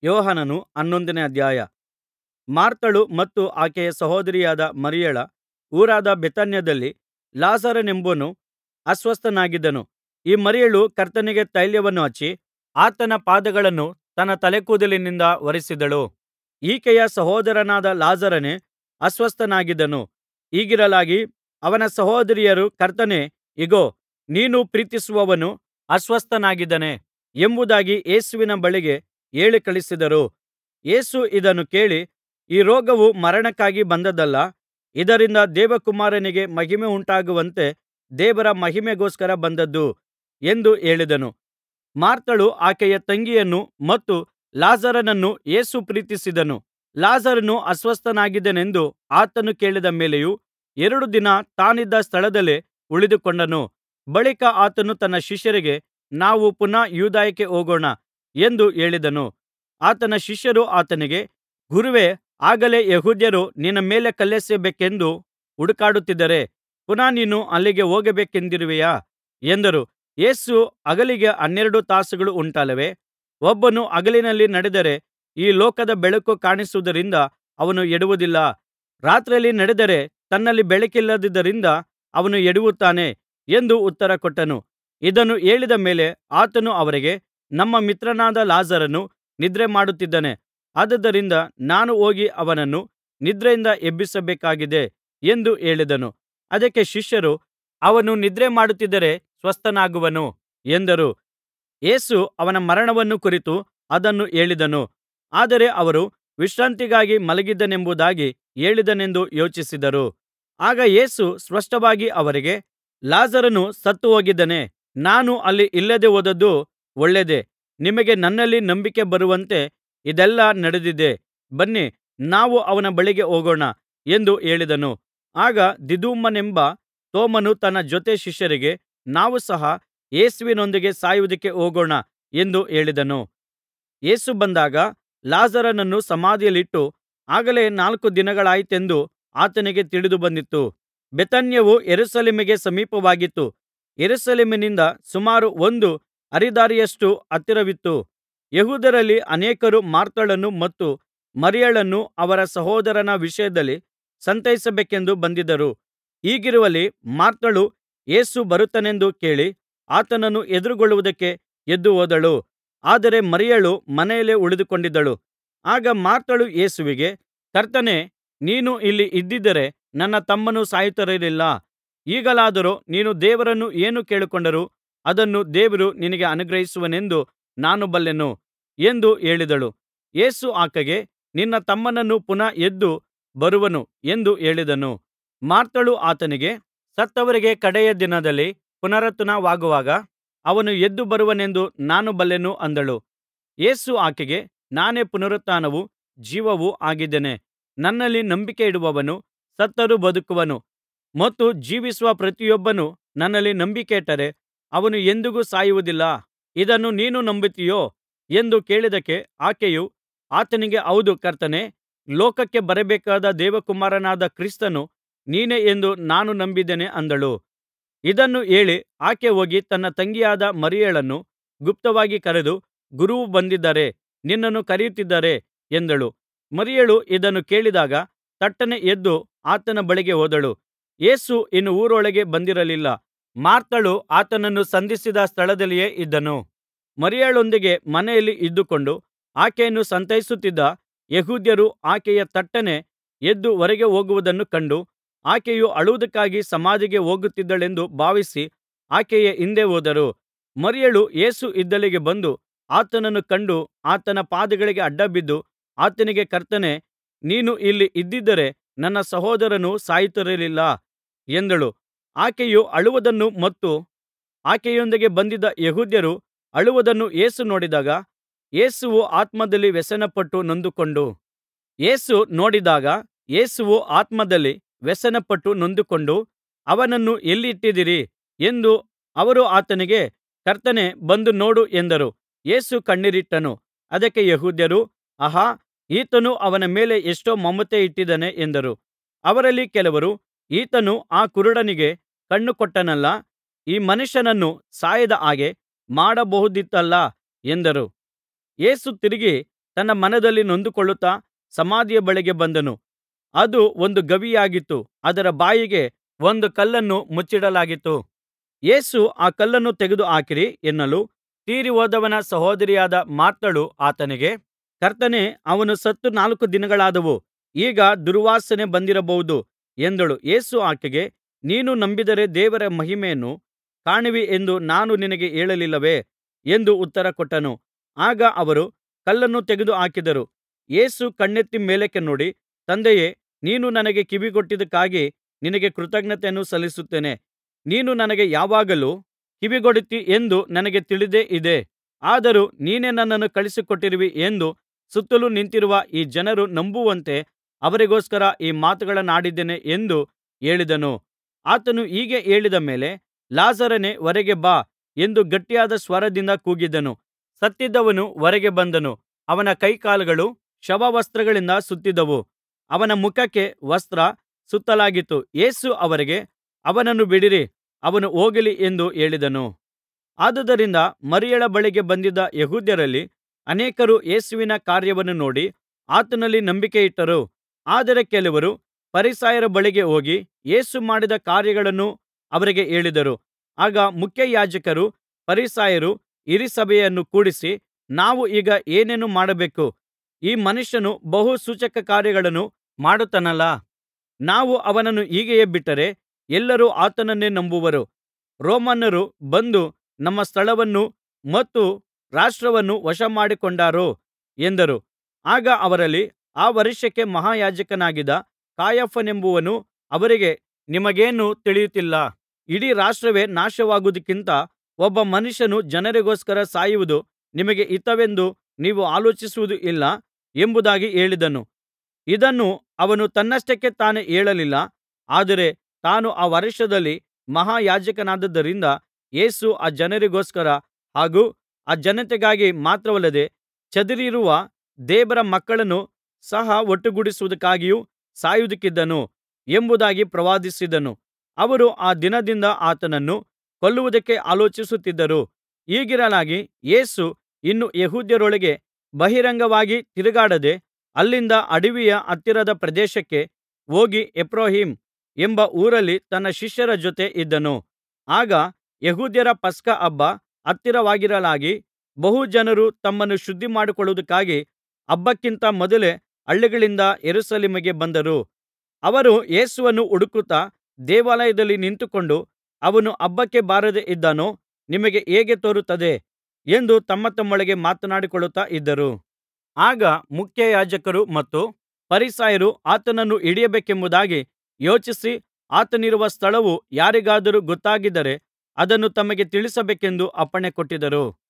ಯೋಹಾನನು ಹನ್ನೊಂದನೇ ಅಧ್ಯಾಯ ಮಾರ್ಥಳು ಮತ್ತು ಆಕೆಯ ಸಹೋದರಿಯಾದ ಮರಿಯಳ ಊರಾದ ಬೇಥಾನ್ಯದಲ್ಲಿ ಲಾಜರನೆಂಬವನು ಅಸ್ವಸ್ಥನಾಗಿದ್ದನು ಈ ಮರಿಯಳು ಕರ್ತನಿಗೆ ತೈಲವನ್ನು ಹಚ್ಚಿ ಆತನ ಪಾದಗಳನ್ನು ತನ್ನ ತಲೆಕೂದಲಿನಿಂದ ಒರಸಿದಳು ಈಕೆಯ ಸಹೋದರನಾದ ಲಾಜರನೇ ಅಸ್ವಸ್ಥನಾಗಿದ್ದನು ಹೀಗಿರಲಾಗಿ ಅವನ ಸಹೋದರಿಯರು ಕರ್ತನೇ ಇಗೋ ನೀನು ಪ್ರೀತಿಸುವವನು ಅಸ್ವಸ್ಥನಾಗಿದ್ದಾನೆ ಎಂಬುದಾಗಿ ಯೇಸುವಿನ ಬಳಿಗೆ ಹೇಳಿ ಕಳುಹಿಸಿದರು ಯೇಸು ಇದನ್ನು ಕೇಳಿ ಈ ರೋಗವು ಮರಣಕ್ಕಾಗಿ ಬಂದದ್ದಲ್ಲ ಇದರಿಂದ ದೇವಕುಮಾರನಿಗೆ ಮಹಿಮೆಯುಂಟಾಗುವಂತೆ ದೇವರ ಮಹಿಮೆಗೋಸ್ಕರ ಬಂದದ್ದು ಎಂದು ಹೇಳಿದನು ಮಾರ್ಥಳು ಆಕೆಯ ತಂಗಿಯನ್ನು ಮತ್ತು ಲಾಜರನನ್ನು ಯೇಸು ಪ್ರೀತಿಸಿದನು ಲಾಜರನು ಅಸ್ವಸ್ಥನಾಗಿದ್ದಾನೆಂದು ಆತನು ಕೇಳಿದ ಮೇಲೆಯೂ ಎರಡು ದಿನ ತಾನಿದ್ದ ಸ್ಥಳದಲ್ಲೇ ಉಳಿದುಕೊಂಡನು ಬಳಿಕ ಆತನು ತನ್ನ ಶಿಷ್ಯರಿಗೆ ನಾವು ಪುನಃ ಯೂದಾಯಕ್ಕೆ ಹೋಗೋಣ ಎಂದು ಹೇಳಿದನು ಆತನ ಶಿಷ್ಯರು ಆತನಿಗೆ ಗುರುವೇ ಆಗಲೇ ಯೆಹೂದ್ಯರು ನಿನ್ನ ಮೇಲೆ ಕಲ್ಲೆಸೆಯಬೇಕೆಂದು ಹುಡುಕಾಡುತ್ತಿದ್ದಾರೆ ಪುನಃ ನೀನು ಅಲ್ಲಿಗೆ ಹೋಗಬೇಕೆಂದಿರುವೆಯಾ ಎಂದರು ಯೇಸು ಹಗಲಿಗೆ ಹನ್ನೆರಡು ತಾಸುಗಳು ಉಂಟಲ್ಲವೇ ಒಬ್ಬನು ಹಗಲಿನಲ್ಲಿ ನಡೆದರೆ ಈ ಲೋಕದ ಬೆಳಕು ಕಾಣಿಸುವುದರಿಂದ ಅವನು ಎಡುವುದಿಲ್ಲ ರಾತ್ರಿಯಲ್ಲಿ ನಡೆದರೆ ತನ್ನಲ್ಲಿ ಬೆಳಕಿಲ್ಲದ್ದರಿಂದ ಅವನು ಎಡವುತ್ತಾನೆ ಎಂದು ಉತ್ತರ ಕೊಟ್ಟನು ಇದನ್ನು ಹೇಳಿದ ಮೇಲೆ ಆತನು ಅವರಿಗೆ ನಮ್ಮ ಮಿತ್ರನಾದ ಲಾಜರನು ನಿದ್ರೆ ಮಾಡುತ್ತಿದ್ದಾನೆ ಆದುದರಿಂದ ನಾನು ಹೋಗಿ ಅವನನ್ನು ನಿದ್ರೆಯಿಂದ ಎಬ್ಬಿಸಬೇಕಾಗಿದೆ ಎಂದು ಹೇಳಿದನು ಅದಕ್ಕೆ ಶಿಷ್ಯರು ಅವನು ನಿದ್ರೆ ಮಾಡುತ್ತಿದ್ದರೆ ಸ್ವಸ್ಥನಾಗುವನು ಎಂದರು ಯೇಸು ಅವನ ಮರಣವನ್ನು ಕುರಿತು ಅದನ್ನು ಹೇಳಿದನು ಆದರೆ ಅವರು ವಿಶ್ರಾಂತಿಗಾಗಿ ಮಲಗಿದ್ದಾನೆಂಬುದಾಗಿ ಹೇಳಿದನೆಂದು ಯೋಚಿಸಿದರು ಆಗ ಯೇಸು ಸ್ಪಷ್ಟವಾಗಿ ಅವರಿಗೆ ಲಾಜರನು ಸತ್ತುಹೋಗಿದ್ದಾನೆ ನಾನು ಅಲ್ಲಿ ಇಲ್ಲದೆ ಹೋದದ್ದು ಒಳ್ಳೆಯದೇ ನಿಮಗೆ ನನ್ನಲ್ಲಿ ನಂಬಿಕೆ ಬರುವಂತೆ ಇದೆಲ್ಲಾ ನಡೆದಿದೆ ಬನ್ನಿ ನಾವು ಅವನ ಬಳಿಗೆ ಹೋಗೋಣ ಎಂದು ಹೇಳಿದನು ಆಗ ದಿದುಮನೆಂಬ ತೋಮನು ತನ್ನ ಜೊತೆ ಶಿಷ್ಯರಿಗೆ ನಾವು ಸಹ ಯೇಸುವಿನೊಂದಿಗೆ ಸಾಯುವುದಕ್ಕೆ ಹೋಗೋಣ ಎಂದು ಹೇಳಿದನು ಯೇಸು ಬಂದಾಗ ಲಾಜರನನ್ನು ಸಮಾಧಿಯಲ್ಲಿಟ್ಟು ಆಗಲೇ ನಾಲ್ಕು ದಿನಗಳಾಯಿತೆಂದು ಆತನಿಗೆ ತಿಳಿದುಬಂದಿತು ಬೇಥಾನ್ಯವು ಯೆರೂಸಲೇಮಿಗೆ ಸಮೀಪವಾಗಿತ್ತು ಯೆರೂಸಲೇಮಿನಿಂದ ಸುಮಾರು ಒಂದು ಹರಿದಾರಿಯಷ್ಟು ಹತ್ತಿರವಿತ್ತು ಯೆಹೂದ್ಯರಲ್ಲಿ ಅನೇಕರು ಮಾರ್ಥಳನ್ನು ಮತ್ತು ಮರಿಯಳನ್ನು ಅವರ ಸಹೋದರನ ವಿಷಯದಲ್ಲಿ ಸಂತೈಸಬೇಕೆಂದು ಬಂದಿದ್ದರು ಹೀಗಿರುವಲ್ಲಿ ಮಾರ್ಥಳು ಯೇಸು ಬರುತ್ತಾನೆಂದು ಕೇಳಿ ಆತನನ್ನು ಎದುರುಗೊಳ್ಳುವುದಕ್ಕೆ ಎದ್ದು ಹೋದಳು ಆದರೆ ಮರಿಯಳು ಮನೆಯಲ್ಲೇ ಉಳಿದುಕೊಂಡಿದ್ದಳು ಆಗ ಮಾರ್ಥಳು ಯೇಸುವಿಗೆ ಕರ್ತನೇ ನೀನು ಇಲ್ಲಿ ಇದ್ದಿದ್ದರೆ ನನ್ನ ತಮ್ಮನು ಸಾಯುತ್ತಿರಲಿಲ್ಲ ಈಗಲಾದರೋ ನೀನು ದೇವರನ್ನು ಏನು ಕೇಳಿಕೊಂಡರೂ ಅದನ್ನು ದೇವರು ನಿನಗೆ ಅನುಗ್ರಹಿಸುವನೆಂದು ನಾನು ಬಲ್ಲೆನು ಎಂದು ಹೇಳಿದಳು ಯೇಸು ಆಕೆಗೆ ನಿನ್ನ ತಮ್ಮನು ಪುನಃ ಎದ್ದು ಬರುವನು ಎಂದು ಹೇಳಿದನು ಮಾರ್ಥಳು ಆತನಿಗೆ ಸತ್ತವರಿಗೆ ಕಡೆಯ ದಿನದಲ್ಲಿ ಪುನರುತ್ಥಾನವಾಗುವಾಗ ಅವನು ಎದ್ದು ಬರುವನೆಂದು ನಾನು ಬಲ್ಲೆನು ಅಂದಳು ಯೇಸು ಆಕೆಗೆ ನಾನೇ ಪುನರುತ್ಥಾನವೂ ಜೀವವೂ ಆಗಿದ್ದೇನೆ ನನ್ನಲ್ಲಿ ನಂಬಿಕೆಯಿಡುವವನು ಸತ್ತರೂ ಬದುಕುವನು ಮತ್ತು ಜೀವಿಸುವ ಪ್ರತಿಯೊಬ್ಬನು ನನ್ನಲ್ಲಿ ನಂಬಿಕೆಯಿಟ್ಟರೆ ಅವನು ಎಂದಿಗೂ ಸಾಯುವುದಿಲ್ಲ ಇದನ್ನು ನೀನು ನಂಬುತ್ತೀಯೋ ಎಂದು ಕೇಳಿದ್ದಕ್ಕೆ ಆಕೆಯು ಆತನಿಗೆ ಹೌದು ಕರ್ತನೇ ಲೋಕಕ್ಕೆ ಬರಬೇಕಾದ ದೇವಕುಮಾರನಾದ ಕ್ರಿಸ್ತನು ನೀನೇ ಎಂದು ನಾನು ನಂಬಿದ್ದೇನೆ ಅಂದಳು ಇದನ್ನು ಹೇಳಿ ಆಕೆ ಹೋಗಿ ತನ್ನ ತಂಗಿಯಾದ ಮರಿಯಳನ್ನು ಗುಪ್ತವಾಗಿ ಕರೆದು ಗುರುವು ಬಂದಿದ್ದಾರೆ ನಿನ್ನನ್ನು ಕರೆಯುತ್ತಿದ್ದಾರೆ ಎಂದಳು ಮರಿಯಳು ಇದನ್ನು ಕೇಳಿದಾಗ ತಟ್ಟನೆ ಎದ್ದು ಆತನ ಬಳಿಗೆ ಹೋದಳು ಯೇಸು ಇನ್ನು ಊರೊಳಗೆ ಬಂದಿರಲಿಲ್ಲ ಮಾರ್ಥಳು ಆತನನ್ನು ಸಂಧಿಸಿದ ಸ್ಥಳದಲ್ಲಿಯೇ ಇದ್ದನು ಮರಿಯಳೊಂದಿಗೆ ಮನೆಯಲ್ಲಿ ಇದ್ದುಕೊಂಡು ಆಕೆಯನ್ನು ಸಂತೈಸುತ್ತಿದ್ದ ಯೆಹೂದ್ಯರು ಆಕೆಯ ತಟ್ಟನೆ ಎದ್ದು ಹೊರಗೆ ಹೋಗುವುದನ್ನು ಕಂಡು ಆಕೆಯು ಅಳುವುದಕ್ಕಾಗಿ ಸಮಾಧಿಗೆ ಹೋಗುತ್ತಿದ್ದಳೆಂದು ಭಾವಿಸಿ ಆಕೆಯ ಹಿಂದೆ ಹೋದರು ಮರಿಯಳು ಯೇಸು ಇದ್ದಲ್ಲಿಗೆ ಬಂದು ಆತನನ್ನು ಕಂಡು ಆತನ ಪಾದಗಳಿಗೆ ಅಡ್ಡಬಿದ್ದು ಆತನಿಗೆ ಕರ್ತನೇ ನೀನು ಇಲ್ಲಿ ಇದ್ದಿದ್ದರೆ ನನ್ನ ಸಹೋದರನು ಸಾಯುತ್ತಿರಲಿಲ್ಲ ಎಂದಳು ಆಕೆಯು ಅಳುವುದನ್ನು ಮತ್ತು ಆಕೆಯೊಂದಿಗೆ ಬಂದಿದ್ದ ಯೆಹೂದ್ಯರು ಅಳುವುದನ್ನು ಯೇಸು ನೋಡಿದಾಗ ಯೇಸುವು ಆತ್ಮದಲ್ಲಿ ವ್ಯಸನಪಟ್ಟು ನೊಂದುಕೊಂಡು ಯೇಸು ನೋಡಿದಾಗ ಯೇಸುವು ಆತ್ಮದಲ್ಲಿ ವ್ಯಸನಪಟ್ಟು ನೊಂದುಕೊಂಡು ಅವನನ್ನು ಎಲ್ಲಿಟ್ಟಿದ್ದೀರಿ ಎಂದು ಅವರು ಆತನಿಗೆ ಕರ್ತನೇ ಬಂದು ನೋಡು ಎಂದರು ಯೇಸು ಕಣ್ಣೀರಿಟ್ಟನು ಅದಕ್ಕೆ ಯೆಹೂದ್ಯರು ಆಹಾ ಈತನು ಅವನ ಮೇಲೆ ಎಷ್ಟೋ ಮಮತೆ ಇಟ್ಟಿದ್ದಾನೆ ಎಂದರು ಅವರಲ್ಲಿ ಕೆಲವರು ಈತನು ಆ ಕುರುಡನಿಗೆ ಕಣ್ಣು ಕೊಟ್ಟನಲ್ಲಾ ಈ ಮನುಷ್ಯನನ್ನು ಸಾಯದ ಹಾಗೆ ಮಾಡಬಹುದಿತ್ತಲ್ಲಾ ಎಂದರು ಯೇಸು ತಿರುಗಿ ತನ್ನ ಮನದಲ್ಲಿ ನೊಂದುಕೊಳ್ಳುತ್ತಾ ಸಮಾಧಿಯ ಬಳಿಗೆ ಬಂದನು ಅದು ಒಂದು ಗವಿಯಾಗಿತ್ತು ಅದರ ಬಾಯಿಗೆ ಒಂದು ಕಲ್ಲನ್ನು ಮುಚ್ಚಿಡಲಾಗಿತ್ತು ಯೇಸು ಆ ಕಲ್ಲನ್ನು ತೆಗೆದು ಹಾಕಿರಿ ಎನ್ನಲು ತೀರಿಹೋದವನ ಸಹೋದರಿಯಾದ ಮಾರ್ಥಳು ಆತನಿಗೆ ಕರ್ತನೇ ಅವನು ಸತ್ತು ನಾಲ್ಕು ದಿನಗಳಾದವು ಈಗ ದುರ್ವಾಸನೆ ಬಂದಿರಬಹುದು ಎಂದಳು ಯೇಸು ಆಕೆಗೆ ನೀನು ನಂಬಿದರೆ ದೇವರ ಮಹಿಮೆಯನ್ನು ಕಾಣುವಿ ಎಂದು ನಾನು ನಿನಗೆ ಹೇಳಲಿಲ್ಲವೇ ಎಂದು ಉತ್ತರ ಕೊಟ್ಟನು ಆಗ ಅವರು ಕಲ್ಲನ್ನು ತೆಗೆದು ಹಾಕಿದರು ಯೇಸು ಕಣ್ಣೆತ್ತಿ ಮೇಲಕ್ಕೆ ನೋಡಿ ತಂದೆಯೇ ನೀನು ನನಗೆ ಕಿವಿಗೊಟ್ಟಿದ್ದಕ್ಕಾಗಿ ನಿನಗೆ ಕೃತಜ್ಞತೆಯನ್ನು ಸಲ್ಲಿಸುತ್ತೇನೆ ನೀನು ನನಗೆ ಯಾವಾಗಲೂ ಕಿವಿಗೊಡುತ್ತೀ ಎಂದು ನನಗೆ ತಿಳಿದೇ ಇದೆ ಆದರೂ ನೀನೇ ನನ್ನನ್ನು ಕಳುಹಿಸಿಕೊಟ್ಟಿರುವಿ ಎಂದು ಸುತ್ತಲು ನಿಂತಿರುವ ಈ ಜನರು ನಂಬುವಂತೆ ಅವರಿಗೋಸ್ಕರ ಈ ಮಾತುಗಳನ್ನಾಡಿದ್ದೇನೆ ಎಂದು ಹೇಳಿದನು ಆತನು ಹೀಗೆ ಹೇಳಿದ ಮೇಲೆ ಲಾಜರನೇ ಹೊರಗೆ ಬಾ ಎಂದು ಗಟ್ಟಿಯಾದ ಸ್ವರದಿಂದ ಕೂಗಿದನು ಸತ್ತಿದ್ದವನು ಹೊರಗೆ ಬಂದನು ಅವನ ಕೈಕಾಲುಗಳು ಶವವಸ್ತ್ರಗಳಿಂದ ಸುತ್ತಿದ್ದವು ಅವನ ಮುಖಕ್ಕೆ ವಸ್ತ್ರ ಸುತ್ತಲಾಗಿತ್ತು ಯೇಸು ಅವರಿಗೆ ಅವನನ್ನು ಬಿಡಿರಿ ಅವನು ಹೋಗಲಿ ಎಂದು ಹೇಳಿದನು ಆದುದರಿಂದ ಮರಿಯಳ ಬಳಿಗೆ ಬಂದಿದ್ದ ಯೆಹೂದ್ಯರಲ್ಲಿ ಅನೇಕರು ಯೇಸುವಿನ ಕಾರ್ಯವನ್ನು ನೋಡಿ ಆತನಲ್ಲಿ ನಂಬಿಕೆಯಿಟ್ಟರು ಆದರೆ ಕೆಲವರು ಫರಿಸಾಯರ ಬಳಿಗೆ ಹೋಗಿ ಯೇಸು ಮಾಡಿದ ಕಾರ್ಯಗಳನ್ನು ಅವರಿಗೆ ಹೇಳಿದರು ಆಗ ಮುಖ್ಯಯಾಜಕರೂ ಫರಿಸಾಯರೂ ಹಿರೀಸಭೆಯನ್ನು ಕೂಡಿಸಿ ನಾವು ಈಗ ಏನೇನು ಮಾಡಬೇಕು ಈ ಮನುಷ್ಯನು ಬಹು ಸೂಚಕಕಾರ್ಯಗಳನ್ನು ಮಾಡುತ್ತಾನಲ್ಲಾ ನಾವು ಅವನನ್ನು ಹೀಗೆಯೇ ಬಿಟ್ಟರೆ ಎಲ್ಲರೂ ಆತನನ್ನೇ ನಂಬುವರು ರೋಮನ್ನರು ಬಂದು ನಮ್ಮ ಸ್ಥಳವನ್ನೂ ಮತ್ತು ರಾಷ್ಟ್ರವನ್ನೂ ವಶಮಾಡಿಕೊಂಡಾರು ಎಂದರು ಆಗ ಅವರಲ್ಲಿ ಆ ವರ್ಷಕ್ಕೆ ಮಹಾಯಾಜಕನಾಗಿದ್ದ ಕಾಯಫನೆಂಬುವನು ಅವರಿಗೆ ನಿಮಗೇನೂ ತಿಳಿಯುತ್ತಿಲ್ಲ ಇಡೀ ರಾಷ್ಟ್ರವೇ ನಾಶವಾಗುವುದಕ್ಕಿಂತ ಒಬ್ಬ ಮನುಷ್ಯನು ಜನರಿಗೋಸ್ಕರ ಸಾಯುವುದು ನಿಮಗೆ ಹಿತವೆಂದು ನೀವು ಆಲೋಚಿಸುವುದೂ ಇಲ್ಲ ಎಂಬುದಾಗಿ ಹೇಳಿದನು ಇದನ್ನು ಅವನು ತನ್ನಷ್ಟಕ್ಕೆ ತಾನೇ ಹೇಳಲಿಲ್ಲ ಆದರೆ ತಾನು ಆ ವರ್ಷದಲ್ಲಿ ಮಹಾಯಾಜಕನಾಗಿದ್ದುದರಿಂದ ಯೇಸು ಆ ಜನರಿಗೋಸ್ಕರ ಹಾಗೂ ಆ ಜನತೆಗಾಗಿ ಮಾತ್ರವಲ್ಲದೆ ಚದುರಿರುವ ದೇವರ ಮಕ್ಕಳನ್ನು ಸಹ ಒಟ್ಟುಗೂಡಿಸುವುದಕ್ಕಾಗಿಯೂ ಸಾಯುವುದಕ್ಕಿದ್ದನು ಎಂಬುದಾಗಿ ಪ್ರವಾದಿಸಿದನು ಅವರು ಆ ದಿನದಿಂದ ಆತನನ್ನು ಕೊಲ್ಲುವುದಕ್ಕೆ ಆಲೋಚಿಸುತ್ತಿದ್ದರು ಹೀಗಿರಲಾಗಿ ಯೇಸು ಇನ್ನು ಯೆಹೂದ್ಯರೊಳಗೆ ಬಹಿರಂಗವಾಗಿ ತಿರುಗಾಡದೆ ಅಲ್ಲಿಂದ ಅಡವಿಯ ಹತ್ತಿರದ ಪ್ರದೇಶಕ್ಕೆ ಹೋಗಿ ಎಫ್ರಾಯೀಮ್ ಎಂಬ ಊರಲ್ಲಿ ತನ್ನ ಶಿಷ್ಯರ ಜೊತೆ ಇದ್ದನು ಆಗ ಯೆಹೂದ್ಯರ ಪಸ್ಕಹಬ್ಬ ಹತ್ತಿರವಾಗಿರಲಾಗಿ ಬಹು ಜನರು ತಮ್ಮನ್ನು ಶುದ್ಧಿಮಾಡಿಕೊಳ್ಳುವುದಕ್ಕಾಗಿ ಹಬ್ಬಕ್ಕಿಂತ ಮೊದಲೇ ಹಳ್ಳಿಗಳಿಂದ ಯೆರೂಸಲೇಮಿಗೆ ಬಂದರು ಅವರು ಯೇಸುವನ್ನು ಹುಡುಕುತ್ತಾ ದೇವಾಲಯದಲ್ಲಿ ನಿಂತುಕೊಂಡು ಅವನು ಹಬ್ಬಕ್ಕೆ ಬಾರದೆ ಇದ್ದಾನೋ ನಿಮಗೆ ಹೇಗೆ ತೋರುತ್ತದೆ ಎಂದು ತಮ್ಮತಮ್ಮೊಳಗೆ ಮಾತನಾಡಿಕೊಳ್ಳುತ್ತಾ ಇದ್ದರು ಆಗ ಮುಖ್ಯಯಾಜಕರು ಮತ್ತು ಫರಿಸಾಯರು ಆತನನ್ನು ಹಿಡಿಯಬೇಕೆಂಬುದಾಗಿ ಯೋಚಿಸಿ ಆತನಿರುವ ಸ್ಥಳವು ಯಾರಿಗಾದರೂ ಗೊತ್ತಾಗಿದ್ದರೆ ಅದನ್ನು ತಮಗೆ ತಿಳಿಸಬೇಕೆಂದು ಅಪ್ಪಣೆ ಕೊಟ್ಟಿದ್ದರು